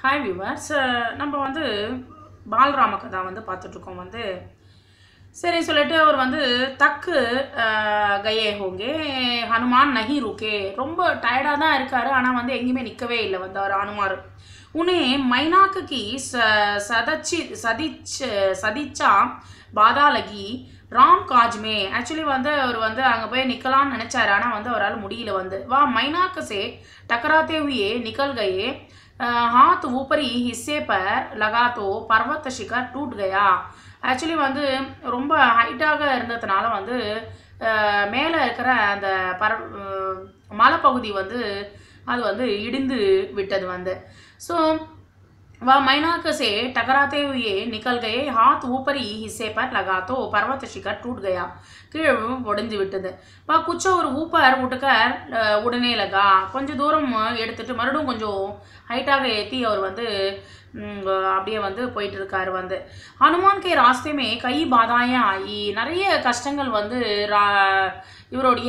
hi viewers நம்ம வந்து பாலராம கதா வந்து பார்த்துட்ருக்கோம் வந்து சரி சொல்லிட்டு அவர் வந்து தக்கு அஹ், கயே ஹோங்கே ஹனுமான் நஹி ருக்கே ரொம்ப டயர்டாக தான் இருக்காரு ஆனால் வந்து எங்கேயுமே நிற்கவே இல்லை வந்து அவர் ஹனுமார் உனே மைனாக்கு கி ச சதச்சி சதிச் சதிச்சா பாதா லகி ராம் காஜ்மே ஆக்சுவலி வந்து அவர் வந்து அங்கே போய் நிற்கலாம்னு நினச்சாரு ஆனால் வந்து அவரால் முடியல வந்து வா மைனாக்கு சே टकराते हुए निकल गए अ, हाथ ऊपरी हिस्से पर लगा तो पर्वत शिखर टूट गया ஆக்சுவலி வந்து ரொம்ப ஹைட்டாக இருந்ததுனால வந்து மேலே இருக்கிற அந்த பர அஹ், மலைப்பகுதி வந்து அது வந்து இடிந்து விட்டது வந்து ஸோ वह मैनाक से टकराते हुए निकल गए हाथ ऊपरी हिस्से पर लगा तो पर्वत शिखर टूट गया கீழ் உடைஞ்சு விட்டது பா குச்ச ஒரு ஊப்பர் விட்டுக்கர் அஹ், உடனே லகா கொஞ்சம் தூரம் எடுத்துட்டு மறுபடியும் கொஞ்சம் ஹைட்டாக ஏற்றி அவர் வந்து ம், அப்படியே வந்து போயிட்டு இருக்காரு வந்து ஹனுமான் கே ராஸ்தேமே கை பாதாயம் ஆகி நிறைய கஷ்டங்கள் வந்து ரா இவருடைய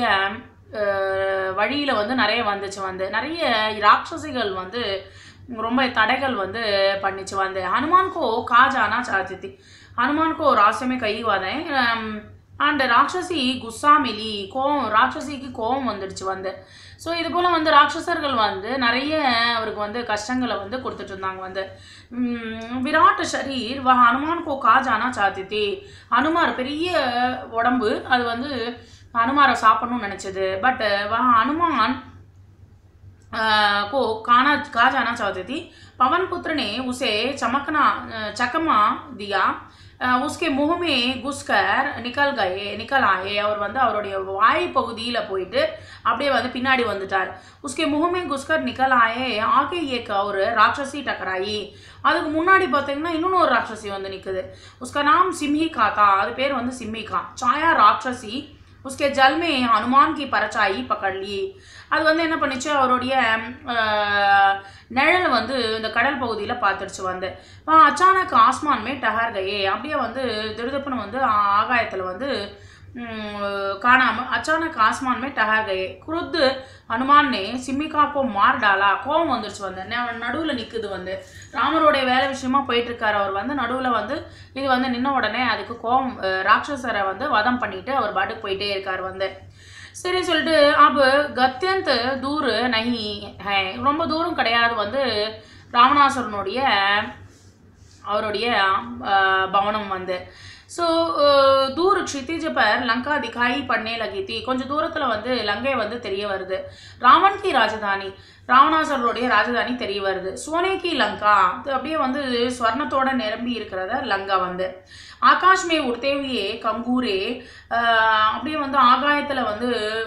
வழியில் வந்து நிறைய வந்துச்சு வந்து நிறைய ராட்சசிகள் வந்து ரொம்ப தடைகள் வந்து பண்ணிச்சு வந்து ஹனுமான்கோ காஜானா சாத்தித்தி ஹனுமான்கோ ராசியமே கை வாதேன் அண்ட் ராட்சசி குஸ்ஸா மிலி கோவம் ராட்சசிக்கு கோவம் வந்துடுச்சு வந்து ஸோ இது போல் வந்து ராட்சசர்கள் வந்து நிறைய அவருக்கு வந்து கஷ்டங்களை வந்து கொடுத்துட்டு இருந்தாங்க வந்து உம், விராட் ஷரீர் வ ஹனுமான் கோ காஜானா சாத்தித்தி ஹனுமார் பெரிய உடம்பு அது வந்து ஹனுமாரை சாப்பிடணும்னு நினச்சது பட் வ ஹனுமான் अ, को खाना कहा जाना चाहती थी पवन पुत्र ने उसे चमकना अ, चकमा दिया अ, उसके मुंह में घुसकर निकल गए निकल आए அவர் வந்து அவருடைய வாய் பகுதியில் போயிட்டு அப்படியே வந்து பின்னாடி வந்துட்டார் உஸ்கே முகமே குஸ்கர் நிக்கல் ஆயே ஆகே ஏக்க ஒரு ராட்சசி டக்கராயி அதுக்கு முன்னாடி பார்த்தீங்கன்னா இன்னொன்று ஒரு ராட்சசி வந்து நிற்குது உஸ்கா நாம் சிம்ஹிகா தா அது பேர் வந்து சிம்ஹிகா சாயா ராட்சசி உஸ்கே ஜல் மே ஹனுமான் கி பரச்சாயி பக்கட்லி அது வந்து என்ன பண்ணுச்சு அவருடைய அஹ், நிழல் வந்து இந்த கடல் பகுதியில் பார்த்துடுச்சு வந்து வா அச்சானக் ஆஸ்மான் மே டஹர் கயே அப்படியே வந்து திருதப்புன்னு வந்து ஆகாயத்தில் வந்து ம், காணாம அச்சானக் ஆஸ்மான் மே டஹர் கயே குருத்து ஹனுமான் நே சிம்மிகா கோ மார் டாலா கோவம் வந்துருச்சு வந்து நடுவில் நிற்குது வந்து ராமருடைய வேலை விஷயமா போயிட்டு இருக்காரு அவர் வந்து நடுவில் வந்து இது வந்து நின்ன உடனே அதுக்கு கோவம் அஹ், ராட்சசரை வந்து வதம் பண்ணிட்டு அவர் பாட்டுக்கு போயிட்டே இருக்கார் வந்து சரி சொல்லிட்டு அப் கத்தியந்த் தூர் நஹி ஹை ரொம்ப தூரம் கிடையாது வந்து ராவணாசுரனுடைய அவருடைய அஹ், பவனம் வந்து ஸோ தூர் க்ஷிதிஜ பர் லங்கா திகாயி பண்ணே லகி தி கொஞ்சம் தூரத்தில் வந்து லங்கை வந்து தெரிய வருது ராவன் கி ராஜதானி ராவணாசுரருடைய ராஜதானி தெரிய வருது சோனே கி லங்கா இது அப்படியே வந்து ஸ்வர்ணத்தோட நிரம்பி இருக்கிறத லங்கா வந்து ஆகாஷ் மே உடுத்தே हुए கம்பூரே அஹ், அப்படியே வந்து ஆகாயத்தில் வந்து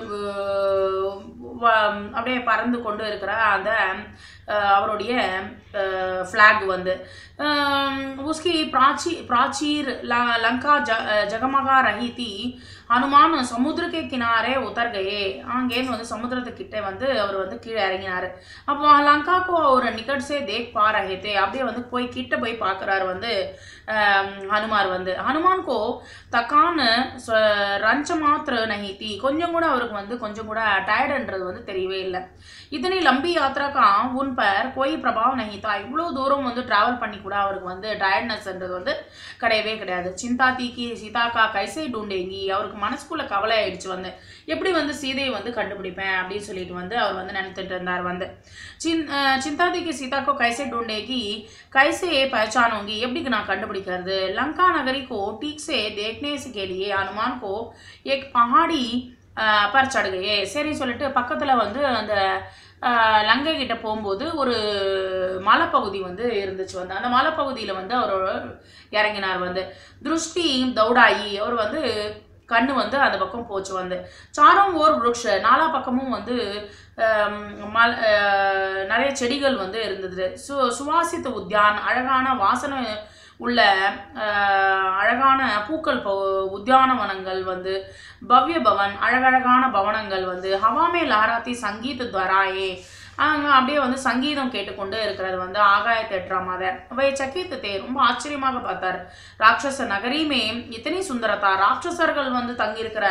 அஹ், வ- அப்படியே பறந்து கொண்டு இருக்கிற அந்த அஹ், அவருடைய ஃப்ளாக் வந்து अम, उसकी प्राची प्राचीर ला- लंका ज, जगमगा रही थी ஹனுமான் சமுத்திர கே கினாரே உத்தர் கயே அங்கேருந்து வந்து சமுத்திரத்துக்கிட்ட வந்து அவர் வந்து கீழே இறங்கினார் அப்போ லங்காக்கோ ஒரு நிகழ்ச்சே தேக் பா ரஹே தே அப்படியே வந்து போய் கிட்ட போய் பார்க்குறாரு வந்து அம், ஹனுமார் வந்து ஹனுமான்கோ தக்கான ரஞ்ச மாத்திர நஹி தி கொஞ்சம் கூட அவருக்கு வந்து கொஞ்சம் கூட டயர்டுன்றது வந்து தெரியவே இல்லை இத்தனை லம்பி யாத்திராக்கா உன் பர் கோய் பிரபாவம் நஹி தா இவ்வளோ தூரம் வந்து ட்ராவல் பண்ணி கூட அவருக்கு வந்து டயர்ட்னஸ்ன்றது வந்து கிடையவே கிடையாது சிந்தா தீக்கி சீதாக்கா கைசை டூண்டேங்கி அவருக்கு மனசுக்குள்ள கவலை ஆயிடுச்சு வந்து எப்படி வந்து சீதையை வந்து கண்டுபிடிப்பேன் அப்படின்னு சொல்லிட்டு வந்து அவர் வந்து நினைத்துட்டு இருந்தார் வந்து சின் அஹ் சிந்தா தீக்கி சீதாக்கோ கைசை டூண்டேகி கைசே பहचानूंगी எப்படி நான் கண்டுபிடிக்கிறது லங்கா நகரி को ठीक से देखने से के लिए हनुमान को एक पहाड़ी அஹ், पर चढ़ गए சரி சொல்லிட்டு பக்கத்தில் வந்து அந்த அஹ், லங்கை கிட்ட போகும்போது ஒரு மலைப்பகுதி வந்து இருந்துச்சு வந்து அந்த மலைப்பகுதியில் வந்து அவர் இறங்கினார் வந்து திருஷ்டி தௌடாயி அவர் வந்து கண்ணு வந்து அந்த பக்கம் போச்சு வந்து சாரம் ஓர் விருக்ஷ நாலா பக்கமும் வந்து ஆம், மல் அஹ், நிறைய செடிகள் வந்து இருந்தது சு சுவாசித்த உத்யான் அழகான வாசனை உள்ள அஹ், அழகான பூக்கள் ப- உத்தியானவனங்கள் வந்து பவ்ய பவன் அழகழகான பவனங்கள் வந்து ஹவாமே லஹராத்தி சங்கீத் துவராயே அங்கே அப்படியே வந்து சங்கீதம் கேட்டுக்கொண்டு இருக்கிறது வந்து ஆகாயத்தை எட்டுறாமாத வை சக்கித்தத்தை ரொம்ப ஆச்சரியமாக பார்த்தார் ராட்சச நகரியுமே இத்தனை சுந்தரத்தா ராட்சசர்கள் வந்து தங்கியிருக்கிற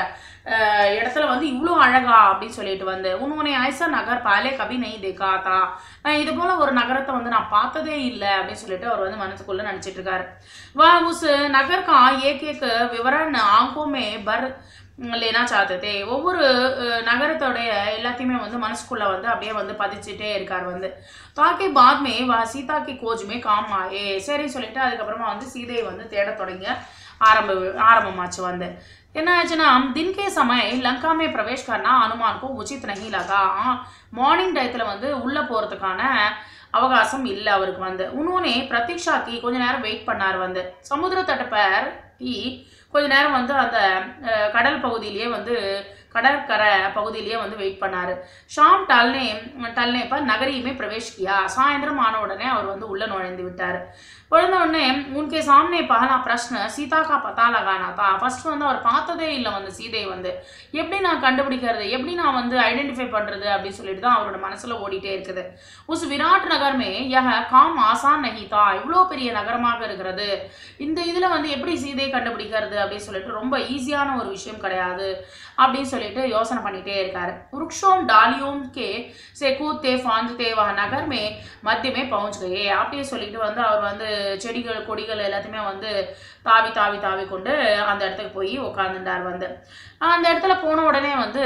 அஹ், இடத்துல வந்து இவ்வளோ அழகா அப்படின்னு சொல்லிட்டு வந்து உன்னுடைய ஐசா நகர் பாலே கபி நெய் தேக்காத்தா நான் இது போல ஒரு நகரத்தை வந்து நான் பார்த்ததே இல்லை அப்படின்னு சொல்லிட்டு அவர் வந்து மனசுக்குள்ள நினைச்சிட்டு இருக்காரு வா உஸ் நகர் கா ஏக் ஏக் விவரன் ஆங்கோமே பர் லேனா சாத்ததே ஒவ்வொரு அஹ், நகரத்தோடைய எல்லாத்தையுமே வந்து மனசுக்குள்ள வந்து அப்படியே வந்து பதிச்சுட்டே இருக்கார் வந்து தாக்கி பாத்மே வா சீதாக்கி கோஜுமே காம் ஆயே சரி சொல்லிட்டு அதுக்கப்புறமா வந்து சீதையை வந்து தேட தொடங்க ஆரம்ப ஆரம்பமாச்சு வந்து என்ன ஆச்சுன்னா தின் கே சமய லங்கா மே பிரவேஷ் கர்னா அனுமானுக்கு உச்சித் நஹி லகா மார்னிங் டயத்தில் வந்து உள்ளே போகிறதுக்கான அவகாசம் இல்லை அவருக்கு வந்து உன்னோனே பிரதீக்ஷாக்கி கொஞ்ச நேரம் வெயிட் பண்ணார் வந்து சமுத்திர தட்டப்பர் டீ கொஞ்ச நேரம் வந்து அந்த அஹ், கடல் பகுதியிலேயே வந்து கடற்கரை பகுதியிலேயே வந்து வெயிட் பண்ணார் ஷாம் டல்னே டல்னே பர் நகரியுமே பிரவேஷ்கியா சாயந்தரம் ஆன உடனே அவர் வந்து உள்ள நுழைந்து விட்டார் குழந்த உடனே உன்கே சாமனே பகலா பிரச்சனை சீதா கா பத்தா லகானா தான் ஃபர்ஸ்ட் வந்து அவர் பார்த்ததே இல்லை வந்து சீதையை வந்து எப்படி நான் கண்டுபிடிக்கிறது எப்படி நான் வந்து ஐடென்டிஃபை பண்ணுறது அப்படின்னு சொல்லிட்டு தான் அவரோட மனசில் ஓடிட்டே இருக்குது உஸ் விராட் நகர்மே யஹ காம் ஆசான் நஹி தா இவ்வளோ பெரிய நகரமாக இருக்கிறது இந்த இதில் வந்து எப்படி சீதையை கண்டுபிடிக்கிறது அப்படின்னு சொல்லிட்டு ரொம்ப ஈஸியான ஒரு விஷயம் கிடையாது அப்படின்னு சொல்லிட்டு யோசனை பண்ணிட்டே இருக்காரு वृक्षों डालियों के से कूदते फांदते वह नगर में मध्य में पहुंच गए அப்படியே சொல்லிட்டு வந்து அவர் வந்து செடிகள் கொடிகள் எல்லாத்தையுமே வந்து தாவி தாவி தாவி கொண்டு அந்த இடத்துக்கு போய் உட்காந்துட்டார் வந்து அந்த இடத்துல போன உடனே வந்து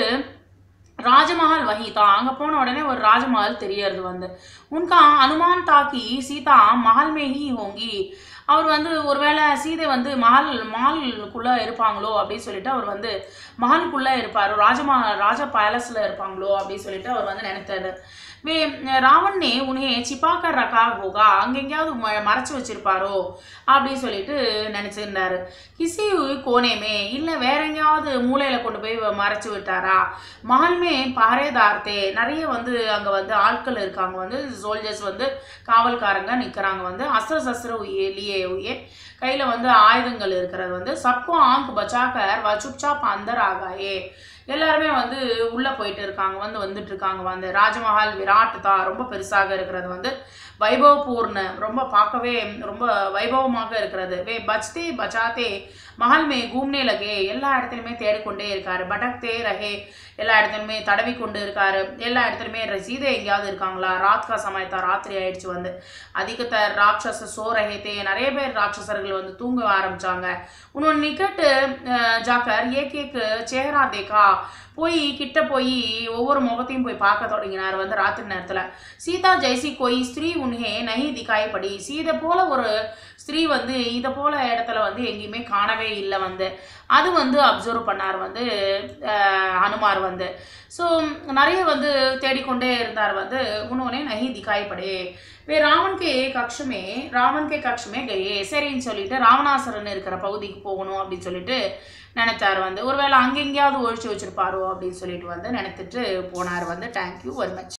ராஜமஹால் வஹிதா அங்கே போன உடனே ஒரு ராஜமஹால் தெரியறது வந்து உன்கா அனுமான் தாக்கி சீதா மஹல் மேஹி ஹோங்கி அவர் வந்து ஒருவேளை சீதை வந்து மஹல் மஹலுக்குள்ளே இருப்பாங்களோ அப்படின்னு சொல்லிட்டு அவர் வந்து மஹலுக்குள்ளே இருப்பார் ராஜமா ராஜ பேலஸில் இருப்பாங்களோ அப்படின்னு சொல்லிட்டு அவர் வந்து நினைத்தாரு வே ராவண் நே உனே சிப்பாக்கர் ரக்கா ஹோகா அங்கே எங்கேயாவது ம- மறைச்சு வச்சிருப்பாரோ அப்படின்னு சொல்லிட்டு நினச்சிருந்தாரு கிசி கோனேமே இல்லை வேற எங்கேயாவது மூலையில் கொண்டு போய் வ- மறைச்சு விட்டாரா மகள்மே பாரேதார்த்தே நிறைய வந்து அங்கே வந்து ஆட்கள் இருக்காங்க வந்து சோல்ஜர்ஸ் வந்து காவல்காரங்க நிற்கிறாங்க வந்து அஸ்திர சஸ்திர உயே லியே உயே கையில் வந்து ஆயுதங்கள் இருக்கிறது வந்து சப்கோ ஆங்க் பச்சாக்கர் வ சுப்சாப் அந்தர் ஆகாயே எல்லாருமே வந்து உள்ளே போயிட்டு இருக்காங்க வந்து வந்துட்டு இருக்காங்க வந்து ராஜமஹால் விராட் தான் ரொம்ப பெருசாக இருக்கிறது வந்து வைபவபூர்ண ரொம்ப பார்க்கவே ரொம்ப வைபவமாக இருக்கிறது வே பச்தே பச்சாத்தே மஹல் மே கூம்னே லகே எல்லா இடத்துலையுமே தேடிக்கொண்டே இருக்காரு படக்தே ரஹே எல்லா இடத்துலையுமே தடவி கொண்டு இருக்காரு எல்லா இடத்துலையுமே ர- சீதை எங்கேயாவது இருக்காங்களா ராத் கா சமயத்தா ராத்திரி ஆயிடுச்சு வந்து அதிகத்தர் ராட்சச சோ ரஹேத்தே நிறைய பேர் ராட்சசர்கள் வந்து தூங்க ஆரம்பிச்சாங்க உன்னோட நிக்கட்டு அஹ், ஜாக்கர் ஏக் ஏக் சேஹரா தேக்கா போய் கிட்ட போய் ஒவ்வொரு முகத்தையும் போய் பார்க்க தொடங்கினார் வந்து ராத்திரி நேரத்தில் சீதா ஜெய்சி கோய் ஸ்திரீ உன்ஹே நஹி திகாய் படி சீதை போல ஒரு ஸ்திரீ வந்து இதை போல இடத்துல வந்து எங்கேயுமே காணவே இல்லை வந்து அது வந்து அப்சர்வ் பண்ணார் வந்து அஹ், ஹனுமார் வந்து ஸோ நிறைய வந்து தேடிக்கொண்டே இருந்தார் வந்து உன்னோனே நஹி திகாய் படே வே ராவன் கே கக்ஷமே ராவன் கே கக்ஷமே கயே சரின்னு சொல்லிட்டு ராவணாசுரன் இருக்கிற பகுதிக்கு போகணும் அப்படின்னு சொல்லிட்டு நினைச்சார் வந்து ஒருவேளை அங்கே எங்கேயாவது ஒழிச்சு வச்சிருப்பாரோ அப்படின்னு சொல்லிட்டு வந்து நினைத்துட்டு போனார் வந்து தேங்க்யூ வெரி மச்